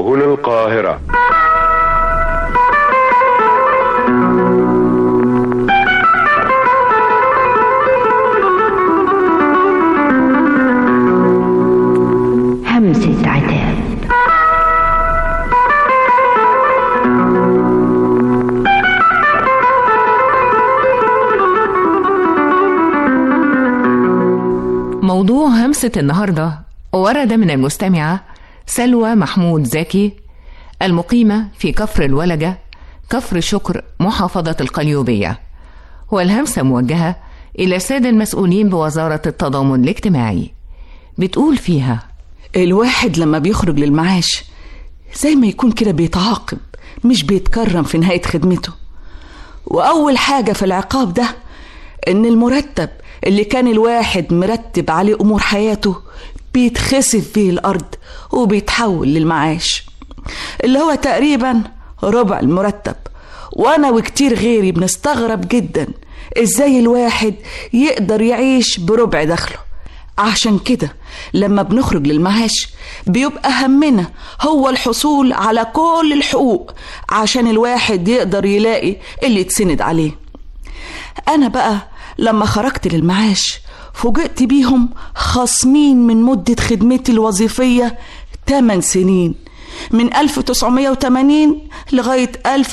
هنا القاهرة همسة عتاب موضوع همسة النهاردة ورد من المستمعة سلوى محمود زكي المقيمة في كفر الولجة كفر شكر محافظة القليوبية والهمسة موجهة إلى السادة المسؤولين بوزارة التضامن الاجتماعي بتقول فيها الواحد لما بيخرج للمعاش زي ما يكون كده بيتعاقب مش بيتكرم في نهاية خدمته وأول حاجة في العقاب ده إن المرتب اللي كان الواحد مرتب عليه أمور حياته بيتخسف فيه الأرض وبيتحول للمعاش اللي هو تقريبا ربع المرتب وأنا وكتير غيري بنستغرب جدا إزاي الواحد يقدر يعيش بربع دخله عشان كده لما بنخرج للمعاش بيبقى همنا هو الحصول على كل الحقوق عشان الواحد يقدر يلاقي اللي يتسند عليه أنا بقى لما خرجت للمعاش فوجئت بيهم خصمين من مدة خدمتي الوظيفية 8 سنين من 1980 لغاية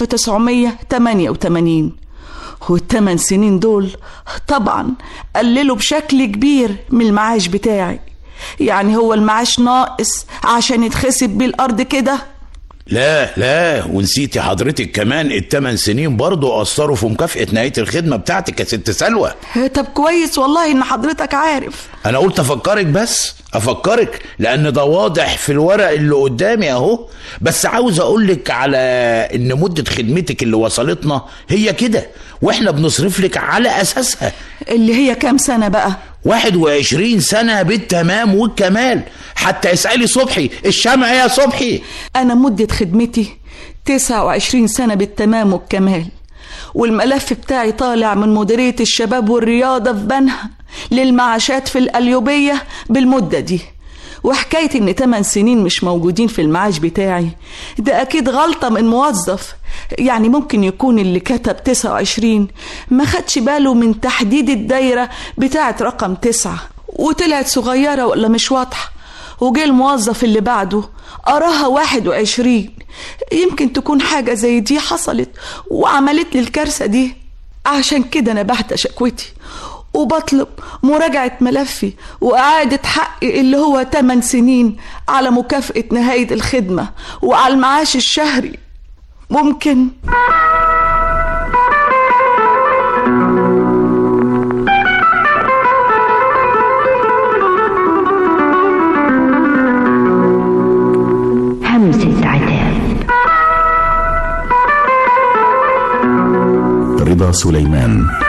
1988 والثمان سنين دول طبعا قللوا بشكل كبير من المعاش بتاعي يعني هو المعاش ناقص عشان يتخسب بيه الأرض كده لا لا ونسيتي حضرتك كمان الثمان سنين برضو أثروا في مكافأة نهاية الخدمة بتاعتك يا ست سلوى طب كويس والله إن حضرتك عارف أنا قلت أفكرك بس أفكرك لأن ده واضح في الورق اللي قدامي أهو بس عاوز أقولك على إن مدة خدمتك اللي وصلتنا هي كده وإحنا بنصرف لك على أساسها اللي هي كام سنة بقى 21 سنة بالتمام والكمال حتى اسألي صبحي الشمع يا صبحي أنا مدة خدمتي 29 سنة بالتمام والكمال والملف بتاعي طالع من مديرية الشباب والرياضة في بنها للمعاشات في القليوبية بالمدة دي وحكاية إن 8 سنين مش موجودين في المعاش بتاعي ده أكيد غلطة من موظف يعني ممكن يكون اللي كتب 29 ما خدش باله من تحديد الدايرة بتاعة رقم تسعة وطلعت صغيرة ولا مش واضحة وجه الموظف اللي بعده قراها واحد وعشرين يمكن تكون حاجة زي دي حصلت وعملت لي الكارثة دي عشان كده أنا بعت شكوتي وبطلب مراجعة ملفي وإعادة حقي اللي هو 8 سنين على مكافأة نهاية الخدمة وعلى المعاش الشهري ممكن همسة عتاب رضا سليمان